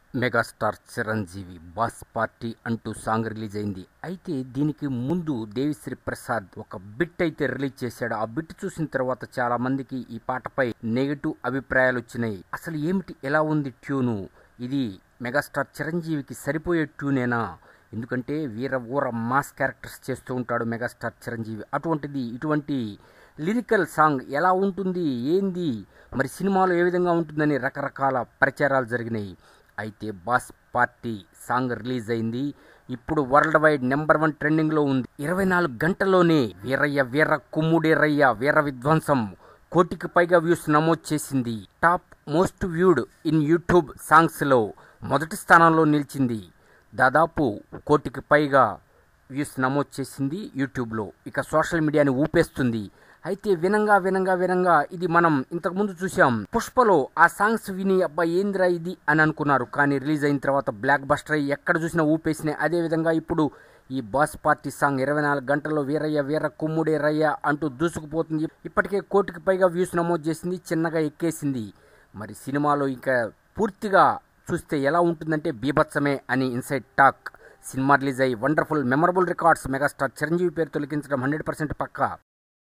megastar Chiranjeevi boss party అంటూ song release అయింది అయితే దీనికి ముందు దేవిశ్రీ ప్రసాద్ ఒక బిట్ అయితే రిలీజ్ చేశాడు ఆ బిట్ చూసిన తర్వాత చాలా మందికి ఈ పాటపై నెగటివ్ అభిప్రాయాలు వచ్చినాయి అసలు ఏమిటి ఎలా ఉంది ట్యూను ఇది మెగాస్టార్ చిరంజీవికి సరిపోయే ట్యూనేనా ఎందుకంటే వీర ఊర మాస్ క్యారెక్టర్స్ చేస్తూ ఉంటాడు మెగాస్టార్ చిరంజీవి అటువంటిది ఇటువంటి లిరికల్ సాంగ్ ఎలా ఉంటుంది ఏంది మరి సినిమాలో ఏ విధంగా ఉంటుందని రకరకాల ప్రచారాలు జరిగినాయి అయితే బాస్ పార్టీ సాంగ్ రిలీజ్ అయింది ఇప్పుడు వరల్డ్ వైడ్ నెంబర్ వన్ ట్రెండింగ్లో ఉంది ఇరవై నాలుగు గంటల్లోనే వీరయ్య వీర కుమ్ముడేరయ్య వీర విధ్వంసం కోటికి పైగా వ్యూస్ నమోదు చేసింది top most viewed in YouTube సాంగ్స్లో మొదటి స్థానంలో నిలిచింది దాదాపు కోటికి పైగా వ్యూస్ నమోదు చేసింది యూట్యూబ్లో ఇక సోషల్ మీడియాని ఊపేస్తుంది అయితే వినంగా వినంగా వినంగా ఇది మనం ఇంతకుముందు చూసాం పుష్పలో ఆ సాంగ్స్ విని అబ్బా ఏందిరా ఇది అని అనుకున్నారు కానీ రిలీజ్ అయిన తర్వాత బ్లాక్ బస్టర్ అయ్యి ఎక్కడ చూసినా ఊపేసినాయి అదే విధంగా ఇప్పుడు ఈ బాస్ పార్టీ సాంగ్ ఇరవై నాలుగు గంటల్లో వీరయ్య వీర కుమ్ముడే రయ్య అంటూ దూసుకుపోతుంది ఇప్పటికే కోటికి పైగా వ్యూస్ నమోదు చేసింది చిన్నగా ఎక్కేసింది మరి సినిమాలో ఇంకా పూర్తిగా చూస్తే ఎలా ఉంటుందంటే బీభత్సమే అని ఇన్సైడ్ టాక్ సినిమా రిలీజ్ అయ్యి wonderful memorable records megastar Chiranjeevi పేరు తొలగించడం హండ్రెడ్ పర్సెంట్ పక్కా